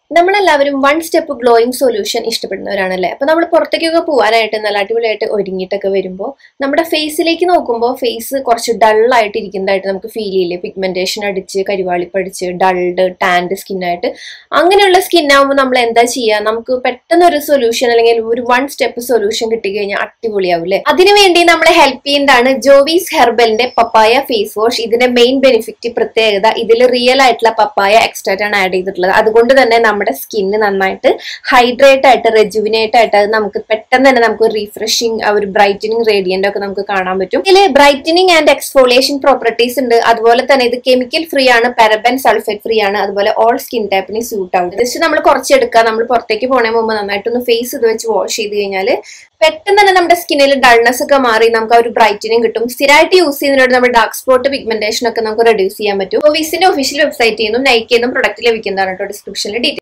നമ്മളെല്ലാവരും one step glowing solution ഇഷ്ടപ്പെടുന്നവരാണല്ലേ അപ്പൊ നമ്മൾ പുറത്തേക്കൊക്കെ പോകാനായിട്ട് നല്ല അടിപൊളിയായിട്ട് ഒരുങ്ങിയിട്ടൊക്കെ വരുമ്പോൾ നമ്മുടെ ഫേസിലേക്ക് നോക്കുമ്പോൾ ഫേസ് കുറച്ച് ഡൾ ആയിട്ട് ഇരിക്കുന്നതായിട്ട് നമുക്ക് ഫീൽ ചെയ്യില്ലേ പിഗ്മെന്റേഷൻ അടിച്ച് കരിവാളിപ്പടിച്ച് ഡൾഡ് ടാൻഡ് സ്കിന്നായിട്ട് അങ്ങനെയുള്ള സ്കിൻ ആകുമ്പോൾ നമ്മൾ എന്താ ചെയ്യുക നമുക്ക് പെട്ടെന്ന് ഒരു സൊല്യൂഷൻ അല്ലെങ്കിൽ ഒരു വൺ സ്റ്റെപ്പ് സൊല്യൂഷൻ കിട്ടിക്കഴിഞ്ഞാൽ അടിപൊളിയാവും അല്ലേ അതിനുവേണ്ടി നമ്മളെ ഹെൽപ്പ് ചെയ്യുന്നതാണ് ജോവീസ് ഹെർബലിന്റെ പപ്പായ ഫേസ് വാഷ് ഇതിന്റെ മെയിൻ ബെനിഫിറ്റ് പ്രത്യേകത ഇതിൽ റിയൽ ആയിട്ടുള്ള പപ്പായ എക്സ്ട്രാക്റ്റ് ആണ് ആഡ് ചെയ്തിട്ടുള്ളത് അതുകൊണ്ട് തന്നെ നമ്മുടെ സ്കിന്ന് നന്നായിട്ട് ഹൈഡ്രേറ്റ് ആയിട്ട് റെജുവിനേറ്റ് ആയിട്ട് അത് നമുക്ക് പെട്ടെന്ന് തന്നെ നമുക്ക് റീഫ്രഷിങ് ഒരു ബ്രൈറ്റനിങ് റേഡിയന്റ് ഒക്കെ നമുക്ക് കാണാൻ പറ്റും ഇതിൽ ബ്രൈറ്റനിങ് ആൻഡ് എക്സ്ഫോളിയേഷൻ പ്രോപ്പർട്ടീസ് ഉണ്ട് അതുപോലെ തന്നെ ഇത് കെമിക്കൽ ഫ്രീ ആണ് പാരബൻ സൾഫേറ്റ് ഫ്രീ ആണ് അതുപോലെ ഓൾ സ്കിൻ ടൈപ്പിന് സൂട്ട് ആവും ജസ്റ്റ് നമ്മൾ കുറച്ചെടുക്കുക നമ്മൾ പുറത്തേക്ക് പോണേ മുമ്പ് നന്നായിട്ടൊന്ന് ഫേസ് ഇത് വെച്ച് വാഷ് ചെയ്ത് കഴിഞ്ഞാൽ പെട്ടെന്ന് തന്നെ നമ്മുടെ സ്കിന്നിൽ ഡൾനെസ് ഒക്കെ മാറി നമുക്ക് ആ ഒരു ബ്രൈറ്റനിങ് കിട്ടും സ്ഥിരമായിട്ട് യൂസ് ചെയ്യുന്നതിനോട് നമ്മുടെ ഡാർക്ക് സ്പോട്ട് പിഗ്മെന്റേഷൻ ഒക്കെ നമുക്ക് റെഡ്യൂസ് ചെയ്യാൻ പറ്റും ഒവിസിന്റെ ഒഫീഷ്യൽ വെബ്സൈറ്റിൽ നിന്നും നൈക്കിൽ നിന്നും പ്രൊഡക്റ്റ് ലഭിക്കുന്നതാണ് കേട്ടോ ഡിസ്ക്രിപ്ഷനിൽ ഡീറ്റെയിൽ